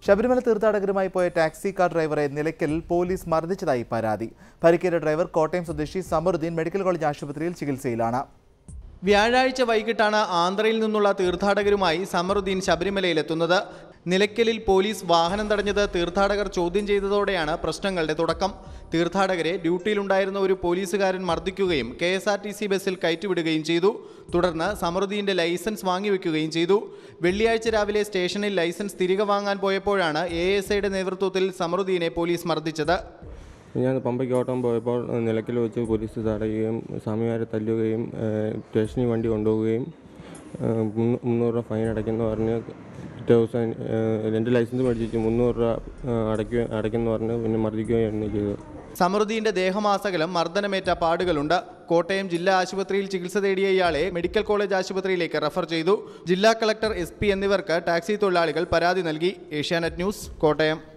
ശബരിമല തീർത്ഥാടകരുമായി പോയ taxi car ഡ്രൈവറെ Nilakkal police മർദ്ദിച്ചതായി പരാതി പരിക്കേറ്റ ഡ്രൈവർ കോട്ടയം സ്വദേശി സമറുദ്ദീൻ മെഡിക്കൽ കോളേജ് ആശുപത്രിയിൽ ചികിത്സയിലാണ് വ്യാഴാഴ്ച വൈകിട്ടാണ് ആന്ധ്രയിൽ നിന്നുള്ള തീർത്ഥാടകരുമായി സമറുദ്ദീൻ ശബരിമലയിലെത്തുന്നത് നിലയ്ക്കലിൽ പോലീസ് വാഹനം തടഞ്ഞത് തീർത്ഥാടകർ ചോദ്യം ചെയ്തതോടെയാണ് പ്രശ്നങ്ങളുടെ തുടക്കം തീർത്ഥാടകരെ ഡ്യൂട്ടിയിലുണ്ടായിരുന്ന ഒരു പോലീസുകാരൻ മർദ്ദിക്കുകയും K S R T C ബസ്സിൽ കയറ്റിവിടുകയും ചെയ്തു തുടർന്ന് സമറുദ്ദീന്റെ ലൈസൻസ് വാങ്ങിവെക്കുകയും ചെയ്തു വെള്ളിയാഴ്ച രാവിലെ സ്റ്റേഷനിൽ ലൈസൻസ് തിരികെ വാങ്ങാൻ പോയപ്പോഴാണ് എ എസ് ഐയുടെ നേതൃത്വത്തിൽ സമറുദ്ദീനെ പോലീസ് മർദ്ദിച്ചത് ഞാൻ പമ്പയ്ക്ക് ഓട്ടം പോയപ്പോൾ നിലയ്ക്കൽ വെച്ച് പോലീസ് തടയുകയും സ്വാമിമാരെ തല്ലുകയും ഏഹ്, സ്റ്റേഷനിൽ വണ്ടി കൊണ്ടുപോവുകയും ഏഹ്, മുന്നൂ- മുന്നൂറ് രൂപ ഫൈൻ അടയ്ക്കുമെന്ന് പറഞ്ഞ് പിറ്റേ ദിവസം ഏഹ്, എൻ്റെ ലൈസൻസ് മേടിച്ചിട്ട് മുന്നൂറ് രൂപ ഏഹ്, അടയ്ക്കുക അടയ്ക്കുമെന്ന് പറഞ്ഞ് പിന്നെ മർദ്ദിക്കുകയാണ് ചെയ്തത് സമൃദ്ധിന്റെ ദേഹമാസകലം മർദ്ദനമേറ്റ പാടുകളുണ്ട് കോട്ടയം ജില്ലാ ആശുപത്രിയിൽ ചികിത്സ തേടിയ ഇയാളെ മെഡിക്കൽ കോളേജ് ആശുപത്രിയിലേക്ക് റഫർ ചെയ്തു ജില്ലാ കളക്ടർ എസ് എന്നിവർക്ക് ടാക്സി തൊഴിലാളികൾ പരാതി നൽകി ഏഷ്യാനെറ്റ് ന്യൂസ് കോട്ടയം